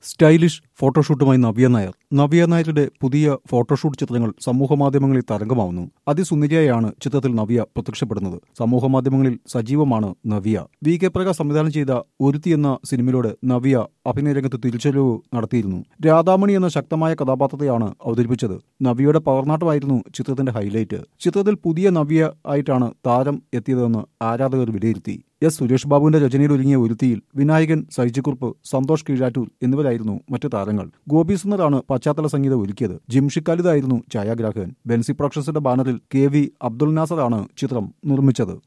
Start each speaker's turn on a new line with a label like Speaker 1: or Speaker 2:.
Speaker 1: stylish ഫോട്ടോഷൂട്ടുമായി നവ്യ നായർ നവ്യ നായരുടെ പുതിയ ഫോട്ടോഷൂട്ട് ചിത്രങ്ങൾ സമൂഹമാധ്യമങ്ങളിൽ തരംഗമാവുന്നു അതിസുന്ദരിയായാണ് ചിത്രത്തിൽ നവ്യ പ്രത്യക്ഷപ്പെടുന്നത് സമൂഹമാധ്യമങ്ങളിൽ സജീവമാണ് നവ്യ വി കെ പ്രകാശ് സംവിധാനം ചെയ്ത ഒരുത്തി എന്ന സിനിമയിലൂടെ നവ്യ അഭിനയരംഗത്ത് തിരിച്ചറിവ് നടത്തിയിരുന്നു രാധാമണി എന്ന ശക്തമായ കഥാപാത്രത്തെയാണ് അവതരിപ്പിച്ചത് നവ്യയുടെ പവർനാട്ടമായിരുന്നു ചിത്രത്തിന്റെ ഹൈലൈറ്റ് ചിത്രത്തിൽ പുതിയ നവ്യ ആയിട്ടാണ് താരം എത്തിയതെന്ന് ആരാധകർ വിലയിരുത്തി എസ് സുരേഷ് ബാബുവിന്റെ രചനയിൽ ഒരുങ്ങിയ ഒരുത്തിയിൽ വിനായകൻ സൈജിക്കുറുപ്പ് സന്തോഷ് കീഴാറ്റൂർ എന്നിവരായിരുന്നു മറ്റു താരങ്ങൾ ഗോപി സുന്ദറാണ് പശ്ചാത്തല സംഗീതം ഒരുക്കിയത് ജിംഷി ഖാലിദായിരുന്നു ഛായാഗ്രാഹകൻ ബെൻസി പ്രൊഡക്ഷൻസിന്റെ ബാനറിൽ കെ വി അബ്ദുൽ നാസറാണ് ചിത്രം നിർമ്മിച്ചത്